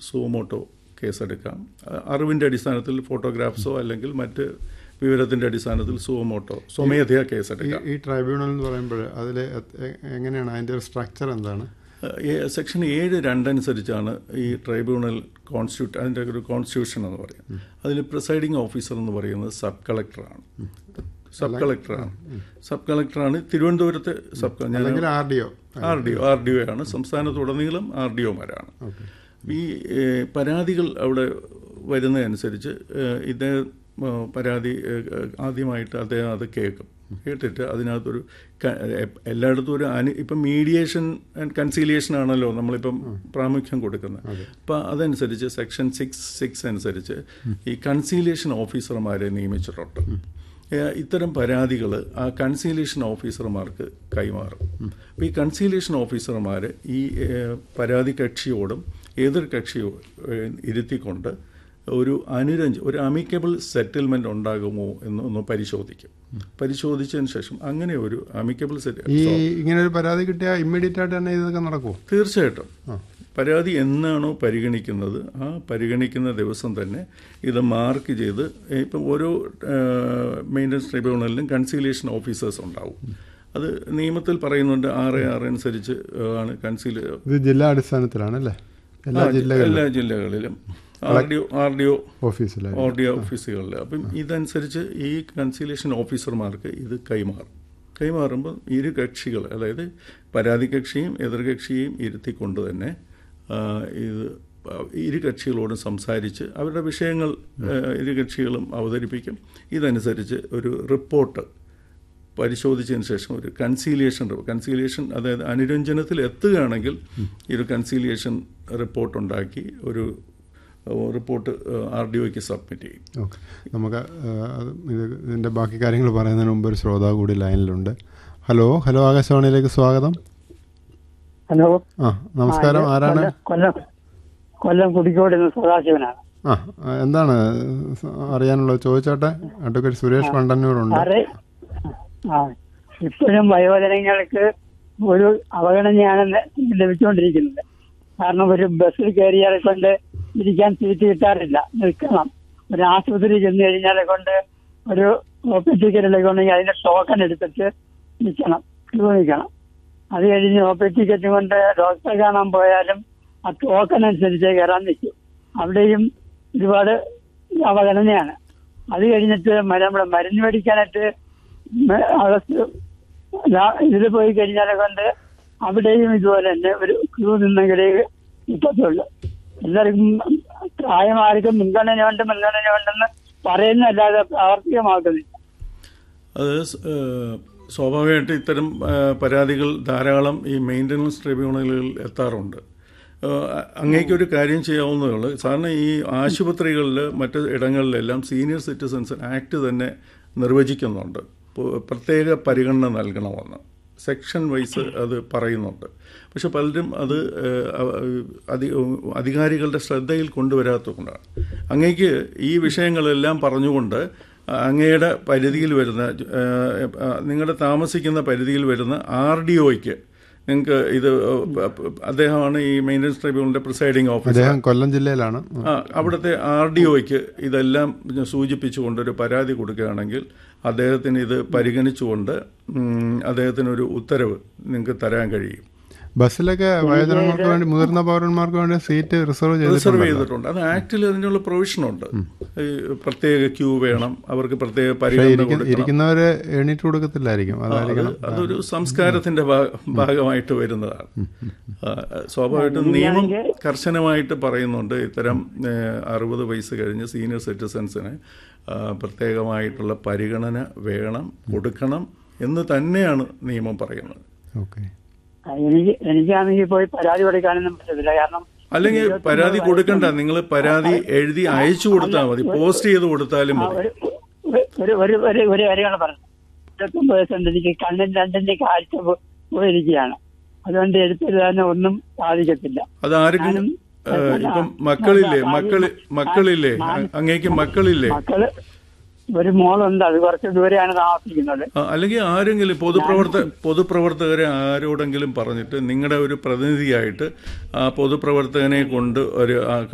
suo motu കേസെടുക്കാം അ- അറിവിൻ്റെ അടിസ്ഥാനത്തിൽ ഫോട്ടോഗ്രാഫ്സോ അല്ലെങ്കിൽ മറ്റ് വിവരത്തിൻ്റെ അടിസ്ഥാനത്തിൽ സുമോട്ടോ സ്വമേധയാ ഈ കേസെടുക്കാം ഈ ട്രൈബ്യൂണൽ എന്ന് പറയുമ്പോൾ അതിൽ എങ്ങനെയാണ് അതിൻ്റെ ഒരു സ്ട്രക്ചർ എന്താണ് ഏ- സെക്ഷൻ ഏഴ് രണ്ടനുസരിച്ചാണ് ഈ ട്രൈബ്യൂണൽ കോൺസ്റ്റിറ്റ്യൂട്ട് അതിൻ്റെ ഒരു കോൺസ്റ്റിറ്റ്യൂഷൻ എന്ന് പറയും അതിൽ പ്രിസൈഡിംഗ് ഓഫീസർ എന്ന് പറയുന്നത് സബ് കളക്ടറാണ് സബ് കളക്ടറാണ് സബ് കളക്ടറാണ് തിരുവനന്തപുരത്തെ സബ് ഞാൻ അല്ലെങ്കിൽ R D O R D O R D O ആണ് സംസ്ഥാനത്തുടനീളം ആർ ഡി ഒമാരാണ് ഈ ഏ, പരാതികൾ അവിടെ വരുന്നതനുസരിച്ച് ഏ, ഇദ്ദേഹം ഏ, പരാതി ഏ, ആദ്യമായിട്ട് അദ്ദേഹം അത് കേൾക്കും കേട്ടിട്ട് അതിനകത്തൊരു ക- എ- എല്ലായിടത്തും ഒരു അനു ഇപ്പം മീഡിയേഷൻ ആൻഡ് കൺസീലിയേഷൻ ആണല്ലോ നമ്മളിപ്പം പ്രാമുഖ്യം കൊടുക്കുന്നത് അപ്പം അതനുസരിച്ച് സെക്ഷൻ സിക്സ് സിക്സ് അനുസരിച്ച് ഈ കൺസീലിയേഷൻ ഓഫീസർമാരെ നിയമിച്ചിട്ടുണ്ട് ഏ, ഇത്തരം പരാതികൾ ആ കൺസീലിയേഷൻ ഓഫീസർമാർക്ക് കൈമാറും അപ്പോൾ ഈ കൺസീലിയേഷൻ ഓഫീസർമാർ ഈ ഏ, പരാതി കക്ഷിയോടും എതിർ കക്ഷിയോ ഏ, ഇരുത്തിക്കൊണ്ട് ഒരു അനുരഞ്ജ ഒരു അമിക്കബിൾ സെറ്റിൽമെന്റ് ഉണ്ടാകുമോ എന്ന് ഒന്ന് പരിശോധിക്കും പരിശോധിച്ചതിന് ശേഷം അങ്ങനെ ഒരു അമിക്കബിൾ ഈ സെറ്റിൽ ഇങ്ങനെ ഒരു പരാതി കിട്ടിയാൽ ഇമ്മീഡിയറ്റ് ആയിട്ട് തന്നെ ഇതൊക്കെ നടക്കുമോ തീർച്ചയായിട്ടും പരാതി എന്നാണോ പരിഗണിക്കുന്നത് ആ പരിഗണിക്കുന്ന ദിവസം തന്നെ ഇത് മാർക്ക് ചെയ്ത് ഇപ്പം ഓരോ മെയിൻ്റനൻസ് ട്രിബ്യൂണലിലും കൺസീലിയേഷൻ ഓഫീസേഴ്സ് ഉണ്ടാവും അത് നിയമത്തിൽ പറയുന്നുണ്ട് ആറ് ആറ് അനുസരിച്ച് ആണ് കൺസീൽ ഇത് ജില്ലാ അടിസ്ഥാനത്തിലാണ് അല്ലേ എല്ലാ ജില്ലകളിലും എല്ലാ ജില്ലകളിലും R D O R D O ഓഫീസിലായി ഓർ ഡി ഓഫീസുകളിൽ അപ്പം ഇതനുസരിച്ച് ഈ കൺസീലിയേഷൻ ഓഫീസർമാർക്ക് ഇത് കൈമാറും കൈമാറുമ്പോൾ ഇരു കക്ഷികൾ അതായത് പരാതി കക്ഷിയും എതിർകക്ഷിയെയും ഇരുത്തിക്കൊണ്ട് തന്നെ ആ, ഇത് ഇരു കക്ഷികളോടും സംസാരിച്ച് അവരുടെ വിഷയങ്ങൾ ആ, ഇരു കക്ഷികളും അവതരിപ്പിക്കും ഇതനുസരിച്ച് ഒരു റിപ്പോർട്ട് പരിശോധിച്ചതിന് ശേഷം ഒരു കൺസീലിയേഷൻ കൺസീലിയേഷൻ അതായത് അനുരഞ്ജനത്തിൽ എത്തുകയാണെങ്കിൽ ഈ ഒരു കൺസീലിയേഷൻ റിപ്പോർട്ട് ഉണ്ടാക്കി ഒരു ഏഹ്, റിപ്പോർട്ട് ആർ ഡി ഒക്ക് സബ്മിറ്റ് ചെയ്യും ഓക്കെ നമുക്ക് ആ, അത് ഇത് ഇതിൻ്റെ ബാക്കി കാര്യങ്ങൾ പറയുന്നതിന് മുമ്പ് ഒരു ശ്രോതാവ് കൂടി ലൈനിലുണ്ട് ഹലോ ഹലോ ആകാശവാണിയിലേക്ക് സ്വാഗതം ഹലോ ആ നമസ്കാരം ആ, ഇത് ആരാണ് കൊല്ലം- കൊല്ലം കൊല്ലം കുടിക്കോട് നിന്ന് സദാശിവനാണ് ആ ആ, എന്താണ് സ- അറിയാനുള്ളത് ചോദിച്ചോട്ടെ അഡ്വക്കേറ്റ് സുരേഷ് പണ്ടന്നൂരുണ്ട് സാറേ ആ ഇപ്പോഴും വയോജനങ്ങൾക്ക് ഒരു അവഗണനയാണ് ല- ലഭിച്ചുകൊണ്ടിരിക്കുന്നത് കാരണം ഒരു ബസ്സിൽ കയറിയാലെ കൊണ്ട് ഇരിക്കാൻ സീറ്റ് കിട്ടാറില്ല നിൽക്കണം ഒരു ആശുപത്രി ചെന്ന് കഴിഞ്ഞാലെ കൊണ്ട് ഒരു ഒ പി ടിക്കറ്റ് ഉണ്ടെങ്കിൽ അതിന്റെ ടോക്കൺ എടുത്തിട്ട് നിൽക്കണം ക്യൂ നിൽക്കണം അത് കഴിഞ്ഞ് ഒ പി ടിക്കറ്റ് കൊണ്ട് ഡോക്ടറെ കാണാൻ പോയാലും ആ ടോക്കൺ അനുസരിച്ച് കയറാൻ നിൽക്കും അവിടെയും ഒരുപാട് അവഗണനയാണ് അത് കഴിഞ്ഞിട്ട് മ- നമ്മുടെ മരുന്ന് മേടിക്കാനായിട്ട് മ- അകത്ത് ഇതിൽ പോയി കഴിഞ്ഞാലെ കൊണ്ട് അവിടെയും ഇതുപോലെ തന്നെ ഒരു ക്യൂ നിന്നെങ്കിലേ കിട്ടത്തുള്ളൂ എല്ലാവർക്കും പ്രായമാർക്കും മുൻഗണനയുണ്ട് മുൻഗണനയുണ്ടെന്ന് പറയുന്നതല്ലാതെ പ്രാവർത്തികമാക്കുന്നില്ല അത് സ്- ഏഹ്, സ്വാഭാവികമായിട്ട് ഇത്തരം ഏഹ്, പരാതികൾ ധാരാളം ഈ മെയിൻ്റനൻസ് ട്രിബ്യൂണലുകളിൽ എത്താറുണ്ട് ഏഹ്, അങ്ങേക്കൊരു കാര്യം ചെയ്യാവുന്നതേ ഉള്ളൂ സാറിന് ഈ ആശുപത്രികളിൽ മറ്റ് ഇടങ്ങളിലെല്ലാം സീനിയർ സിറ്റിസൺസ് ആക്ട് തന്നെ നിർവചിക്കുന്നുണ്ട് പു- പ്രത്യേക പരിഗണന നൽകണമെന്ന് സെക്ഷൻ വൈസ് അത് പറയുന്നുണ്ട് പക്ഷെ പലരും അത് ഏഹ്, അവ- അധി അധികാരികളുടെ ശ്രദ്ധയിൽ കൊണ്ടുവരാത്തതുകൊണ്ടാണ് അങ്ങേക്ക് ഈ വിഷയങ്ങളെല്ലാം പറഞ്ഞുകൊണ്ട് അങ്ങയുടെ പരിധിയിൽ വരുന്ന ഏഹ്, ഏഹ്, നിങ്ങളുടെ താമസിക്കുന്ന പരിധിയിൽ വരുന്ന ആർ ഡി ഒയ്ക്ക് നിങ്ങൾക്ക് ഇത് ഏഹ്, അദ്ദേഹമാണ് ഈ മെയിൻ്റനൻസ് ട്രിബ്യൂണലിന്റെ പ്രിസൈഡിംഗ് ഓഫീസർ അദ്ദേഹം കൊല്ലം ജില്ലയിലാണ് ആ അവിടുത്തെ ആർ ഡി ഒയ്ക്ക് ഇതെല്ലാം സൂചിപ്പിച്ചുകൊണ്ടൊരു പരാതി കൊടുക്കുകയാണെങ്കിൽ അദ്ദേഹത്തിന് ഇത് പരിഗണിച്ചുകൊണ്ട് ഉം, അദ്ദേഹത്തിനൊരു ഉത്തരവ് നിങ്ങൾക്ക് തരാൻ കഴിയും ബസ്സിലൊക്കെ വയോജനങ്ങൾക്ക് വേണ്ടി മുതിർന്ന പൗരന്മാർക്ക് വേണ്ടി സീറ്റ് റിസർവ് റിസർവ് ചെയ്തിട്ടുണ്ട് ചെയ്തിട്ടുണ്ട് അത് ആക്ടിൽ അതിനുള്ള പ്രൊവിഷനുണ്ട് ഈ പ്രത്യേക ക്യൂ വേണം അവർക്ക് പ്രത്യേക പരിഗണന കൊടുക്കണം ഇരിക്കുന്നവര് എണീറ്റ് കൊടുക്കത്തില്ലായിരിക്കും അത് അതായിരിക്കണം അതൊരു സംസ്കാരത്തിന്റെ ഭാ- ഭാഗമായിട്ട് വരുന്നതാണ് ആ, സ്വാഭാവികമായിട്ടും നിയമം കർശനമായിട്ട് പറയുന്നുണ്ട് ഇത്തരം അറുപത് വയസ്സ് കഴിഞ്ഞ് സീനിയർ സിറ്റിസൺസിന് ആ, പ്രത്യേകമായിട്ടുള്ള പരിഗണന വേണം കൊടുക്കണം എന്ന് തന്നെയാണ് നിയമം പറയുന്നത് ഓക്കെ ആ, എനിക്ക് എനിക്കാണെങ്കിൽ പോയി പരാതി കൊടുക്കാനൊന്നും പറ്റത്തില്ല കാരണം അല്ലെങ്കിൽ പരാതി കൊടുക്കണ്ട നിങ്ങൾ പരാതി എഴുതി അയച്ചു കൊടുത്താൽ മതി പോസ്റ്റ് ചെയ്ത് കൊടുത്താലും ആ, മതി ഒരു ഒരു ഒരു ഒരു ഒരു കാര്യമാണ് പറഞ്ഞത് ഇരുപത്തൊമ്പത് വയസ്സുണ്ട് എനിക്ക് കണ്ണിന് രണ്ടിന്റെ കാഴ്ച പോ- പോയിരിക്കുകയാണ് അതുകൊണ്ട് എഴുത്തെഴുതാൻ ഒന്നും സാധിക്കത്തില്ല അത് ആർക്കും ഞാനും, ഏഹ്, ഇപ്പം മക്കളില്ലേ മക്കളി മക്കളില്ലേ അ- അങ്ങേക്ക് മക്കളില്ലേ മക്കള് ഒരു മോളുണ്ട് അത് കുറച്ച് ദൂരെയാണ് താമസിക്കുന്നത് ആ, അല്ലെങ്കിൽ ആരെങ്കിലും പൊതുപ്രവർത്ത പൊതുപ്രവർത്തകരെ ആരോടെങ്കിലും പറഞ്ഞിട്ട് നിങ്ങളുടെ ഒരു പ്രതിനിധിയായിട്ട് ആ പൊതുപ്രവർത്തകനെ കൊണ്ട് ഒരു ആ